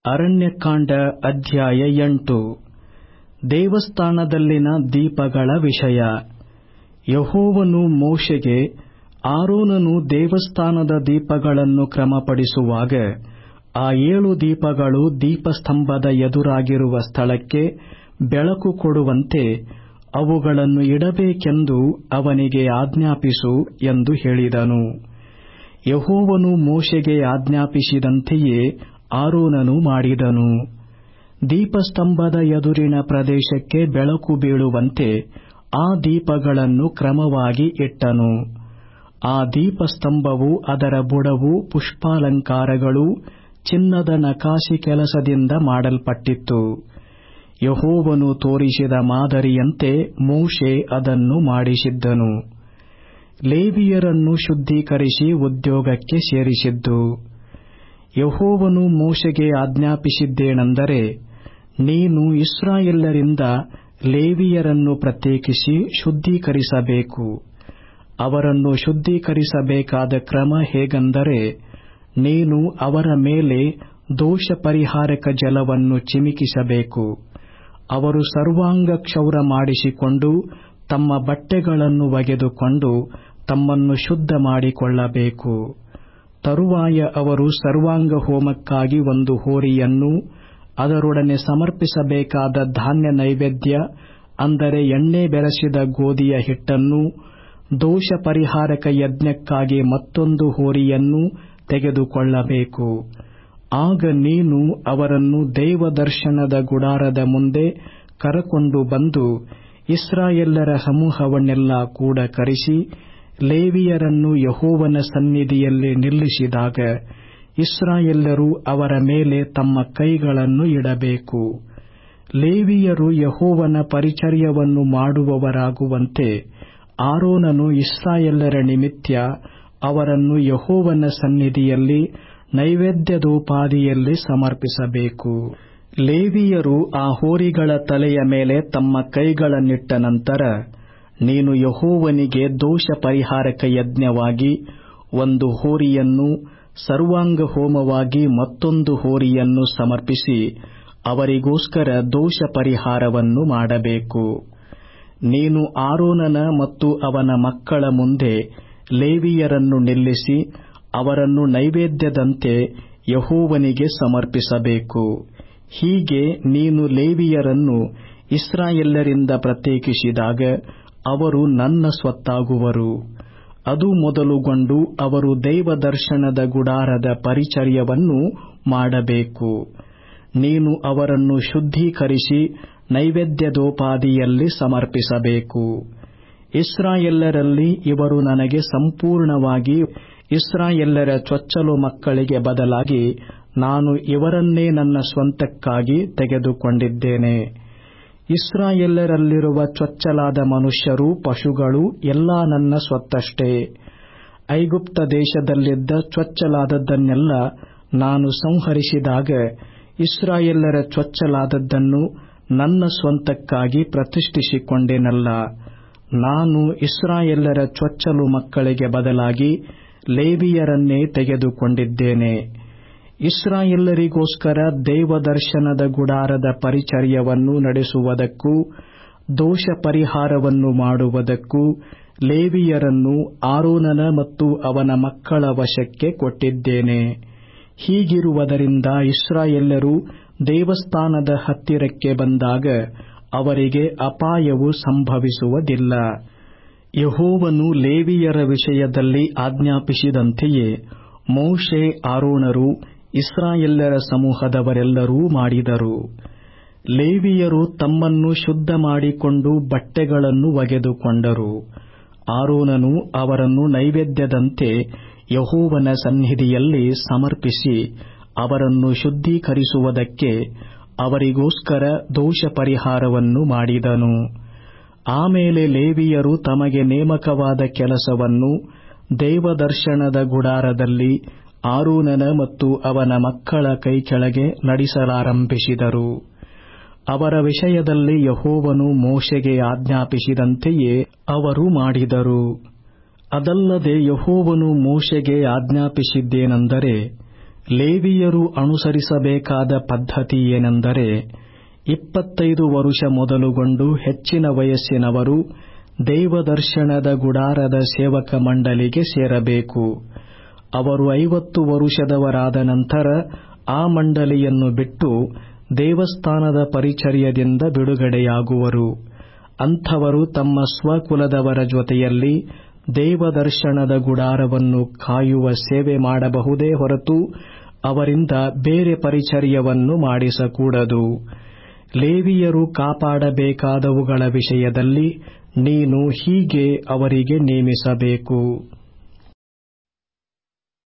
ಅರಣ್ಯಕಾಂಡ ಅಧ್ಯಾಯ ಎಂಟು ದೇವಸ್ಥಾನದಲ್ಲಿನ ದೀಪಗಳ ವಿಷಯ ಯೆಹೋವನು ಮೋಶೆಗೆ ಆರೋನನು ದೇವಸ್ಥಾನದ ದೀಪಗಳನ್ನು ಕ್ರಮಪಡಿಸುವಾಗ ಆ ಏಳು ದೀಪಗಳು ದೀಪಸ್ತಂಭದ ಎದುರಾಗಿರುವ ಸ್ಥಳಕ್ಕೆ ಬೆಳಕು ಕೊಡುವಂತೆ ಅವುಗಳನ್ನು ಇಡಬೇಕೆಂದು ಅವನಿಗೆ ಆಜ್ಞಾಪಿಸು ಎಂದು ಹೇಳಿದನು ಯೆಹೋವನು ಮೋಶೆಗೆ ಆಜ್ಞಾಪಿಸಿದಂತೆಯೇ ಆರೋನನು ಮಾಡಿದನು ದೀಪಸ್ತಂಭದ ಎದುರಿನ ಪ್ರದೇಶಕ್ಕೆ ಬೆಳಕು ಬೀಳುವಂತೆ ಆ ದೀಪಗಳನ್ನು ಕ್ರಮವಾಗಿ ಇಟ್ಟನು ಆ ದೀಪಸ್ತಂಭವು ಅದರ ಬುಡವು ಪುಷ್ಪಾಲಂಕಾರಗಳು ಚಿನ್ನದ ನಕಾಸಿ ಕೆಲಸದಿಂದ ಮಾಡಲ್ಪಟ್ಟಿತ್ತು ಯೆಹೋವನು ತೋರಿಸಿದ ಮಾದರಿಯಂತೆ ಮೋಶೆ ಅದನ್ನು ಮಾಡಿಸಿದ್ದನು ಲೇವಿಯರನ್ನು ಶುದ್ಧೀಕರಿಸಿ ಉದ್ಯೋಗಕ್ಕೆ ಸೇರಿಸಿದ್ದು ಯೆಹೋವನು ಮೋಶೆಗೆ ಆಜ್ಞಾಪಿಸಿದ್ದೇನೆಂದರೆ ನೀನು ಇಸ್ರಾಯೇಲ್ಯರಿಂದ ಲೇವಿಯರನ್ನು ಪ್ರತ್ಯೇಕಿಸಿ ಶುದ್ಧೀಕರಿಸಬೇಕು ಅವರನ್ನು ಶುದ್ಧೀಕರಿಸಬೇಕಾದ ಕ್ರಮ ಹೇಗೆಂದರೆ ನೀನು ಅವರ ಮೇಲೆ ದೋಷ ಪರಿಹಾರಕ ಜಲವನ್ನು ಚಿಮಿಕಿಸಬೇಕು ಅವರು ಸರ್ವಾಂಗ ಕ್ಷೌರ ಮಾಡಿಸಿಕೊಂಡು ತಮ್ಮ ಬಟ್ಟೆಗಳನ್ನು ಒಗೆದುಕೊಂಡು ತಮ್ಮನ್ನು ಶುದ್ಧ ಮಾಡಿಕೊಳ್ಳಬೇಕು ತರುವಾಯ ಅವರು ಸರ್ವಾಂಗ ಹೋಮಕ್ಕಾಗಿ ಒಂದು ಹೋರಿಯನ್ನು ಅದರೊಡನೆ ಸಮರ್ಪಿಸಬೇಕಾದ ಧಾನ್ಯ ನೈವೇದ್ಯ ಅಂದರೆ ಎಣ್ಣೆ ಬೆರೆಸಿದ ಗೋಧಿಯ ಹಿಟ್ಟನ್ನು ದೋಷ ಪರಿಹಾರಕ ಯಜ್ಞಕ್ಕಾಗಿ ಮತ್ತೊಂದು ಹೋರಿಯನ್ನು ತೆಗೆದುಕೊಳ್ಳಬೇಕು ಆಗ ನೀನು ಅವರನ್ನು ದೇವದರ್ಶನದ ಗುಡಾರದ ಮುಂದೆ ಕರಕೊಂಡು ಬಂದು ಇಸ್ರಾಯೇಲ್ಯರ ಸಮೂಹವನ್ನೆಲ್ಲ ಕೂಡ ಕರೆಸಿ ಲೇವಿಯರನ್ನು ಯೆಹೋವನ ಸನ್ನಿಧಿಯಲ್ಲಿ ನಿಲ್ಲಿಸಿದಾಗ ಇಸ್ರಾಯೇಲ್ಯರು ಅವರ ಮೇಲೆ ತಮ್ಮ ಕೈಗಳನ್ನು ಇಡಬೇಕು ಲೇವಿಯರು ಯೆಹೋವನ ಪರಿಚರ್ಯವನ್ನು ಮಾಡುವವರಾಗುವಂತೆ ಆರೋನನು ಇಸ್ರಾಯೇಲ್ಯರ ನಿಮಿತ್ತ ಅವರನ್ನು ಯೆಹೋವನ ಸನ್ನಿಧಿಯಲ್ಲಿ ನೈವೇದ್ಯದೋಪಾದಿಯಲ್ಲಿ ಸಮರ್ಪಿಸಬೇಕು ಲೇವಿಯರು ಆ ಹೋರಿಗಳ ತಲೆಯ ಮೇಲೆ ತಮ್ಮ ಕೈಗಳನ್ನಿಟ್ಟ ನಂತರ ನೀನು ಯೆಹೋವನಿಗೆ ದೋಷ ಪರಿಹಾರಕ ಯಜ್ಞವಾಗಿ ಒಂದು ಹೋರಿಯನ್ನು ಸರ್ವಾಂಗ ಹೋಮವಾಗಿ ಮತ್ತೊಂದು ಹೋರಿಯನ್ನು ಸಮರ್ಪಿಸಿ ಅವರಿಗೋಸ್ಕರ ದೋಷ ಪರಿಹಾರವನ್ನು ಮಾಡಬೇಕು ನೀನು ಆರೋನನ ಮತ್ತು ಅವನ ಮಕ್ಕಳ ಮುಂದೆ ಲೇವಿಯರನ್ನು ನಿಲ್ಲಿಸಿ ಅವರನ್ನು ನೈವೇದ್ಯದಂತೆ ಯೆಹೋವನಿಗೆ ಸಮರ್ಪಿಸಬೇಕು ಹೀಗೆ ನೀನು ಲೇವಿಯರನ್ನು ಇಸ್ರಾಯೇಲ್ಯರಿಂದ ಪ್ರತ್ಯೇಕಿಸಿದಾಗ ಅವರು ನನ್ನ ಸ್ವತ್ತಾಗುವರು ಅದು ಮೊದಲುಗೊಂಡು ಅವರು ದೇವದರ್ಶನದ ಗುಡಾರದ ಪರಿಚರ್ಯವನ್ನು ಮಾಡಬೇಕು ನೀನು ಅವರನ್ನು ಶುದ್ಧೀಕರಿಸಿ ನೈವೇದ್ಯದೋಪಾದಿಯಲ್ಲಿ ಸಮರ್ಪಿಸಬೇಕು ಇಸ್ರಾಯೇಲ್ಯರಲ್ಲಿ ಇವರು ನನಗೆ ಸಂಪೂರ್ಣವಾಗಿ ಇಸ್ರಾಯೇಲ್ಯರ ಚೊಚ್ಚಲು ಮಕ್ಕಳಿಗೆ ಬದಲಾಗಿ ನಾನು ಇವರನ್ನೇ ನನ್ನ ಸ್ವಂತಕ್ಕಾಗಿ ತೆಗೆದುಕೊಂಡಿದ್ದೇನೆ ಇಸ್ರಾಯೇಲ್ಯರಲ್ಲಿರುವ ಚೊಚ್ಚಲಾದ ಮನುಷ್ಯರು ಪಶುಗಳು ಎಲ್ಲಾ ನನ್ನ ಸ್ವತ್ತಷ್ಟೇ ಐಗುಪ್ತ ದೇಶದಲ್ಲಿದ್ದ ಚೊಚ್ಚಲಾದದ್ದನ್ನೆಲ್ಲ ನಾನು ಸಂಹರಿಸಿದಾಗ ಇಸ್ರಾಯೇಲ್ಯರ ಚೊಚ್ಚಲಾದದ್ದನ್ನು ನನ್ನ ಸ್ವಂತಕ್ಕಾಗಿ ಪ್ರತಿಷ್ಠಿಸಿಕೊಂಡೆನಲ್ಲ ನಾನು ಇಸ್ರಾಯೇಲ್ಯರ ಚೊಚ್ಚಲು ಮಕ್ಕಳಿಗೆ ಬದಲಾಗಿ ಲೇವಿಯರನ್ನೇ ತೆಗೆದುಕೊಂಡಿದ್ದೇನೆ ಇಸ್ರಾಯೇಲ್ಯರಿಗೋಸ್ಕರ ದೇವದರ್ಶನದ ಗುಡಾರದ ಪರಿಚರ್ಯವನ್ನು ನಡೆಸುವುದಕ್ಕೂ ದೋಷ ಪರಿಹಾರವನ್ನು ಮಾಡುವುದಕ್ಕೂ ಲೇವಿಯರನ್ನು ಆರೋನನ ಮತ್ತು ಅವನ ಮಕ್ಕಳ ವಶಕ್ಕೆ ಕೊಟ್ಟಿದ್ದೇನೆ ಹೀಗಿರುವುದರಿಂದ ಇಸ್ರಾಯೇಲ್ಯರು ದೇವಸ್ಥಾನದ ಹತ್ತಿರಕ್ಕೆ ಬಂದಾಗ ಅವರಿಗೆ ಅಪಾಯವು ಸಂಭವಿಸುವುದಿಲ್ಲ ಯೆಹೋವನು ಲೇವಿಯರ ವಿಷಯದಲ್ಲಿ ಆಜ್ಞಾಪಿಸಿದಂತೆಯೇ ಮೋಶೆ ಆರೋಣರು ಇಸ್ರಾಯೇಲ್ಯರ ಸಮೂಹದವರೆಲ್ಲರೂ ಮಾಡಿದರು ಲೇವಿಯರು ತಮ್ಮನ್ನು ಶುದ್ಧ ಮಾಡಿಕೊಂಡು ಬಟ್ಟೆಗಳನ್ನು ಒಗೆದುಕೊಂಡರು ಆರೋನನು ಅವರನ್ನು ನೈವೇದ್ಯದಂತೆ ಯೆಹೋವನ ಸನ್ನಿಧಿಯಲ್ಲಿ ಸಮರ್ಪಿಸಿ ಅವರನ್ನು ಶುದ್ಧೀಕರಿಸುವುದಕ್ಕೆ ಅವರಿಗೋಸ್ಕರ ದೋಷ ಪರಿಹಾರವನ್ನು ಮಾಡಿದನು ಆಮೇಲೆ ಲೇವಿಯರು ತಮಗೆ ನೇಮಕವಾದ ಕೆಲಸವನ್ನು ದೇವದರ್ಶನದ ಗುಡಾರದಲ್ಲಿ ಆರೋನನ ಮತ್ತು ಅವನ ಮಕ್ಕಳ ಕೈಕೆಳಗೆ ನಡೆಸಲಾರಂಭಿಸಿದರು ಅವರ ವಿಷಯದಲ್ಲಿ ಯೆಹೋವನು ಮೋಶೆಗೆ ಆಜ್ಞಾಪಿಸಿದಂತೆಯೇ ಅವರು ಮಾಡಿದರು ಅದಲ್ಲದೆ ಯೆಹೋವನು ಮೋಶೆಗೆ ಆಜ್ಞಾಪಿಸಿದ್ದೇನೆಂದರೆ ಲೇವಿಯರು ಅನುಸರಿಸಬೇಕಾದ ಪದ್ಧತಿ ಏನೆಂದರೆ ಇಪ್ಪತ್ತೈದು ವರುಷ ಮೊದಲುಗೊಂಡು ಹೆಚ್ಚಿನ ವಯಸ್ಸಿನವರು ದೇವದರ್ಶನದ ಗುಡಾರದ ಸೇವಕ ಮಂಡಲಿಗೆ ಸೇರಬೇಕು ಅವರು ಐವತ್ತು ವರುಷದವರಾದ ನಂತರ ಆ ಮಂಡಲಿಯನ್ನು ಬಿಟ್ಟು ದೇವಸ್ಥಾನದ ಪರಿಚರ್ಯದಿಂದ ಬಿಡುಗಡೆಯಾಗುವರು ಅಂಥವರು ತಮ್ಮ ಸ್ವಕುಲದವರ ಜೊತೆಯಲ್ಲಿ ದೇವದರ್ಶನದ ಗುಡಾರವನ್ನು ಕಾಯುವ ಸೇವೆ ಮಾಡಬಹುದೇ ಹೊರತು ಅವರಿಂದ ಬೇರೆ ಪರಿಚರ್ಯವನ್ನು ಮಾಡಿಸಕೂಡದು ಲೇವಿಯರು ಕಾಪಾಡಬೇಕಾದವುಗಳ ವಿಷಯದಲ್ಲಿ ನೀನು ಹೀಗೆ ಅವರಿಗೆ ನೇಮಿಸಬೇಕು